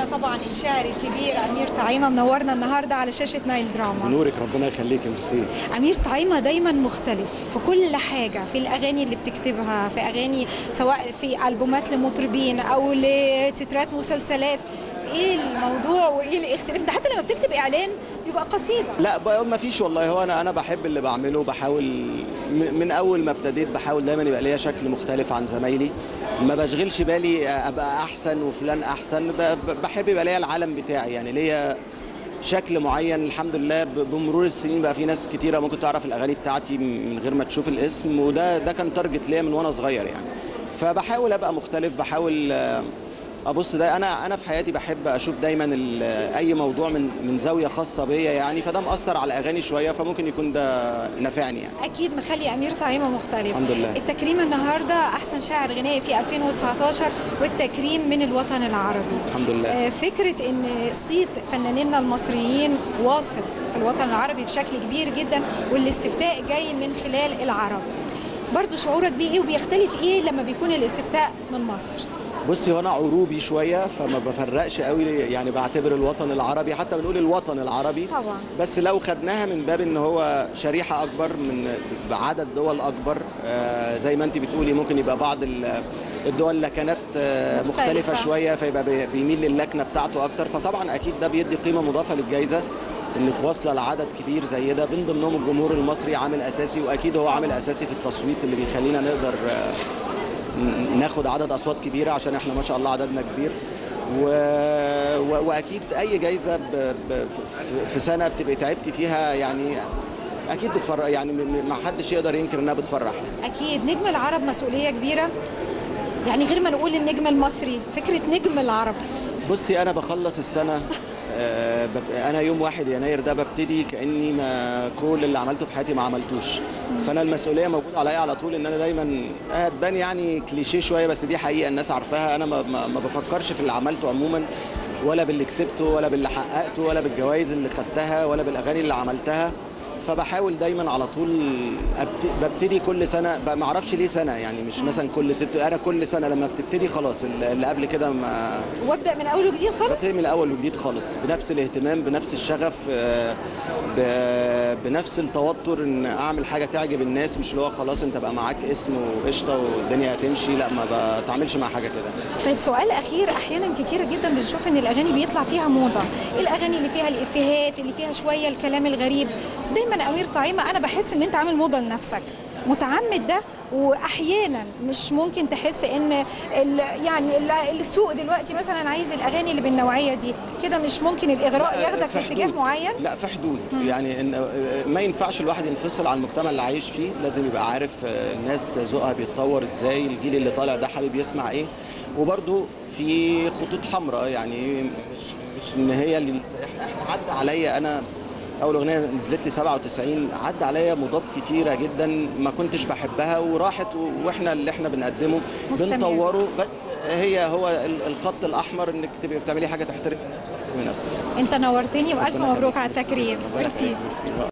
طبعا الشاعر الكبير امير طعيمه منورنا النهارده على شاشه نايل دراما نورك ربنا يخليك ميرسي امير طعيمه دايما مختلف في كل حاجه في الاغاني اللي بتكتبها في اغاني سواء في البومات لمطربين او لتترات مسلسلات ايه الموضوع وايه الاختلاف ده حتى لما بتكتب اعلان بيبقى قصيده لا ب- ما فيش والله هو انا انا بحب اللي بعمله بحاول م- من اول ما ابتديت بحاول دايما يبقى ليا شكل مختلف عن زمايلي ما بشغلش بالي ابقى احسن وفلان احسن ب- ب- بحب يبقى ليا العالم بتاعي يعني ليا شكل معين الحمد لله ب- بمرور السنين بقى في ناس كتيره ممكن تعرف الاغاني بتاعتي من غير ما تشوف الاسم وده ده كان تارجت ليا من وانا صغير يعني فبحاول ابقى مختلف بحاول آه، ابص ده انا انا في حياتي بحب اشوف دايما ال- اي موضوع من من زاويه خاصه بيا يعني فده مأثر على اغاني شويه فممكن يكون ده نافعني يعني اكيد مخلي امير طعيمه مختلف الحمد لله. التكريم النهارده احسن شاعر غنائي في 2019 والتكريم من الوطن العربي الحمد لله آه، فكره ان صيت فنانينا المصريين واصل في الوطن العربي بشكل كبير جدا والاستفتاء جاي من خلال العرب برضو شعورك بيه ايه وبيختلف ايه لما بيكون الاستفتاء من مصر بصي هو انا عروبي شويه فما بفرقش قوي يعني بعتبر الوطن العربي حتى بنقول الوطن العربي طبعا بس لو خدناها من باب ان هو شريحه اكبر من بعدد دول اكبر آه، زي ما انت بتقولي ممكن يبقى بعض ال- الدول لكنات آه، مختلفة. مختلفه شويه فيبقى بي- بيميل للكنه بتاعته اكتر فطبعا اكيد ده بيدي قيمه مضافه للجائزه انك واصله لعدد كبير زي ده من ضمنهم الجمهور المصري عامل اساسي واكيد هو عامل اساسي في التصويت اللي بيخلينا نقدر آه، ن- ناخد عدد اصوات كبيره عشان احنا ما شاء الله عددنا كبير و... و... واكيد اي جايزه ب... ب... في- في سنه بتبقي تعبتي فيها يعني اكيد بتفرح يعني م- م- ما حدش يقدر ينكر انها بتفرح يعني. اكيد نجم العرب مسؤوليه كبيره يعني غير ما نقول النجم المصري فكره نجم العرب بصي انا بخلص السنه آه، بب- انا يوم واحد يناير ده ببتدي كاني ما كل اللي عملته في حياتي ما عملتوش فانا المسؤوليه موجوده عليا على طول ان انا دايما هتبان يعني كليشيه شويه بس دي حقيقه الناس عارفاها انا ما, ما, ما بفكرش في اللي عملته عموما ولا باللي كسبته ولا باللي حققته ولا بالجوائز اللي خدتها ولا بالاغاني اللي عملتها فبحاول دايما على طول أبت- ببتدي كل سنه ب- ما اعرفش ليه سنه يعني مش مثلا كل ست انا كل سنه لما بتبتدي خلاص اللي قبل كده ما وابدا من اول وجديد خالص ببتدي من الاول وجديد خالص بنفس الاهتمام بنفس الشغف آه، ب- بنفس التوتر ان اعمل حاجه تعجب الناس مش اللي هو خلاص انت بقى معاك اسم وقشطه والدنيا هتمشي لا ما بتعاملش مع حاجه كده طيب سؤال اخير احيانا كتيره جدا بنشوف ان الاغاني بيطلع فيها موضه الاغاني اللي فيها الافيهات اللي فيها شويه الكلام الغريب دايما امير طعيمه انا بحس ان انت عامل موضه لنفسك متعمد ده واحيانا مش ممكن تحس ان ال يعني ال- السوق دلوقتي مثلا عايز الاغاني اللي بالنوعيه دي كده مش ممكن الاغراء لا، ياخدك في اتجاه حدود. معين لا في حدود يعني إن ما ينفعش الواحد ينفصل عن المجتمع اللي عايش فيه لازم يبقى عارف آه، الناس ذوقها بيتطور ازاي الجيل اللي طالع ده حابب يسمع ايه وبرده في خطوط حمراء يعني مش مش ان هي اللي احنا احنا عدى عليا انا اول اغنيه نزلت لي 97 عدى عليا موضات كتيره جدا ما كنتش بحبها وراحت و- واحنا اللي احنا بنقدمه مستمر. بنطوره بس هي هو ال- الخط الاحمر انك تبقي بتعملي حاجه تحترم الناس وتحترمي نفسك انت نورتني والف ربنا مبروك يخليك. على التكريم ربنا ميرسي يخليك. ميرسي